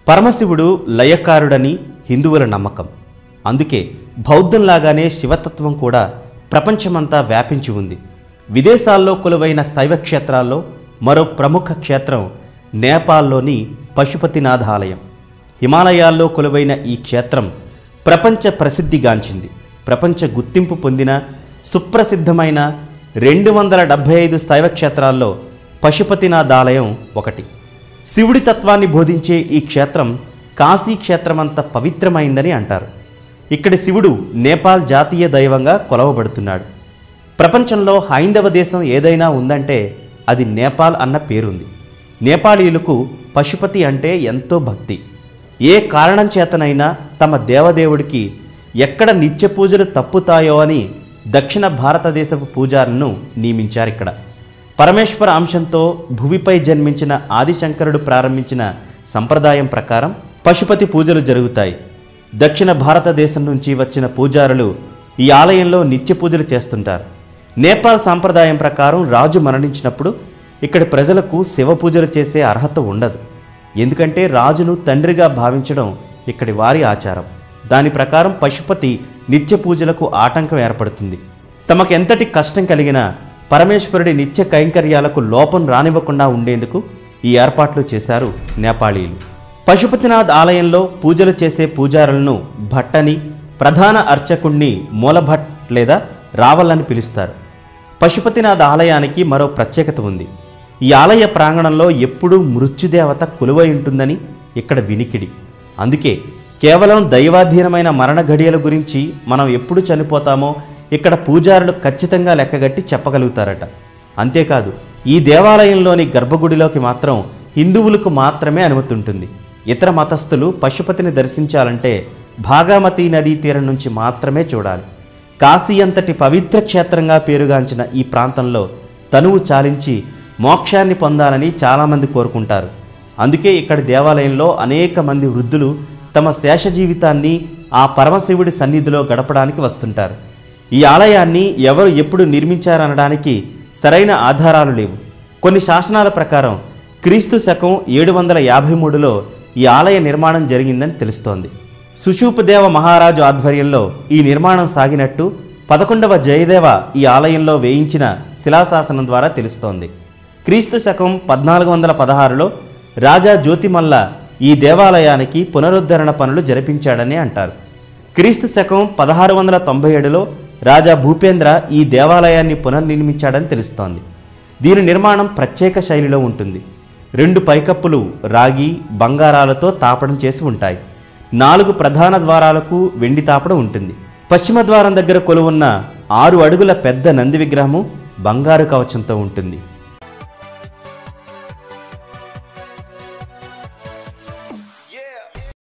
పరమశివుడు లయకారుడని హిందువుల నమ్మకం అందుకే బౌద్ధంలాగానే శివతత్వం కూడా ప్రపంచమంతా వ్యాపించి ఉంది విదేశాల్లో కొలువైన శైవ క్షేత్రాల్లో మరో ప్రముఖ క్షేత్రం నేపాల్లోని పశుపతినాథ ఆలయం హిమాలయాల్లో కొలువైన ఈ క్షేత్రం ప్రపంచ ప్రసిద్ధిగాంచింది ప్రపంచ గుర్తింపు పొందిన సుప్రసిద్ధమైన రెండు వందల డెబ్భై ఐదు శైవ క్షేత్రాల్లో పశుపతినాథ ఆలయం ఒకటి శివుడి తత్వాన్ని బోధించే ఈ క్షేత్రం కాశీ క్షేత్రమంత పవిత్రమైందని అంటారు ఇక్కడి శివుడు నేపాల్ జాతీయ దైవంగా కొలవబడుతున్నాడు ప్రపంచంలో హైందవ దేశం ఏదైనా ఉందంటే అది నేపాల్ అన్న పేరుంది నేపాళీయులకు పశుపతి అంటే ఎంతో భక్తి ఏ కారణం చేతనైనా తమ దేవదేవుడికి ఎక్కడ నిత్య పూజలు తప్పుతాయో అని దక్షిణ భారతదేశపు పూజారులను నియమించారు ఇక్కడ పరమేశ్వర అంశంతో భువిపై జన్మించిన ఆదిశంకరుడు ప్రారంభించిన సంప్రదాయం ప్రకారం పశుపతి పూజలు జరుగుతాయి దక్షిణ భారతదేశం నుంచి వచ్చిన పూజారులు ఈ ఆలయంలో నిత్య పూజలు చేస్తుంటారు నేపాల్ సాంప్రదాయం ప్రకారం రాజు మరణించినప్పుడు ఇక్కడి ప్రజలకు శివ పూజలు చేసే అర్హత ఉండదు ఎందుకంటే రాజును తండ్రిగా భావించడం ఇక్కడి వారి ఆచారం దాని ప్రకారం పశుపతి నిత్య పూజలకు ఆటంకం ఏర్పడుతుంది తమకు ఎంతటి కష్టం కలిగినా పరమేశ్వరుడి నిత్య కైంకర్యాలకు లోపం రానివ్వకుండా ఉండేందుకు ఈ ఏర్పాట్లు చేశారు నేపాళీయులు పశుపతినాథ్ ఆలయంలో పూజలు చేసే పూజారులను భట్టని ప్రధాన అర్చకుణ్ణి మూలభట్ లేదా రావలని పిలుస్తారు పశుపతినాథ్ ఆలయానికి మరో ప్రత్యేకత ఉంది ఈ ఆలయ ప్రాంగణంలో ఎప్పుడూ మృత్యుదేవత కొలువై ఉంటుందని ఇక్కడ వినికిడి అందుకే కేవలం దైవాధీనమైన మరణ ఘడియల గురించి మనం ఎప్పుడు చనిపోతామో ఇక్కడ పూజారులు ఖచ్చితంగా లెక్కగట్టి చెప్పగలుగుతారట అంతేకాదు ఈ దేవాలయంలోని గర్భగుడిలోకి మాత్రం హిందువులకు మాత్రమే అనుమతి ఉంటుంది ఇతర మతస్థులు పశుపతిని దర్శించాలంటే భాగామతీ నదీ తీరం నుంచి మాత్రమే చూడాలి కాశీ అంతటి పవిత్ర క్షేత్రంగా పేరుగాంచిన ఈ ప్రాంతంలో తనువు చాలించి మోక్షాన్ని పొందాలని చాలామంది కోరుకుంటారు అందుకే ఇక్కడి దేవాలయంలో అనేక మంది వృద్ధులు తమ శేష జీవితాన్ని ఆ పరమశివుడి సన్నిధిలో గడపడానికి వస్తుంటారు ఈ ఆలయాన్ని ఎవరు ఎప్పుడు నిర్మించారనడానికి సరైన ఆధారాలు లేవు కొన్ని శాసనాల ప్రకారం క్రీస్తు శకం ఏడు వందల యాభై మూడులో ఈ ఆలయ నిర్మాణం జరిగిందని తెలుస్తోంది సుషూపదేవ మహారాజు ఆధ్వర్యంలో ఈ నిర్మాణం సాగినట్టు పదకొండవ జయదేవ ఈ ఆలయంలో వేయించిన శిలాశాసనం ద్వారా తెలుస్తోంది క్రీస్తు శకం పద్నాలుగు వందల పదహారులో రాజా జ్యోతిమల్ల ఈ దేవాలయానికి పునరుద్ధరణ పనులు జరిపించాడని అంటారు క్రీస్తు శకం పదహారు వందల తొంభై ఏడులో రాజా భూపేంద్ర ఈ దేవాలయాన్ని పునర్నిర్మించాడని తెలుస్తోంది దీని నిర్మాణం ప్రత్యేక శైలిలో ఉంటుంది రెండు పైకప్పులు రాగి బంగారాలతో తాపడం చేసి ఉంటాయి నాలుగు ప్రధాన ద్వారాలకు వెండి తాపడం ఉంటుంది పశ్చిమ ద్వారం దగ్గర కొలువున్న ఆరు అడుగుల పెద్ద నంది విగ్రహము బంగారు కవచంతో ఉంటుంది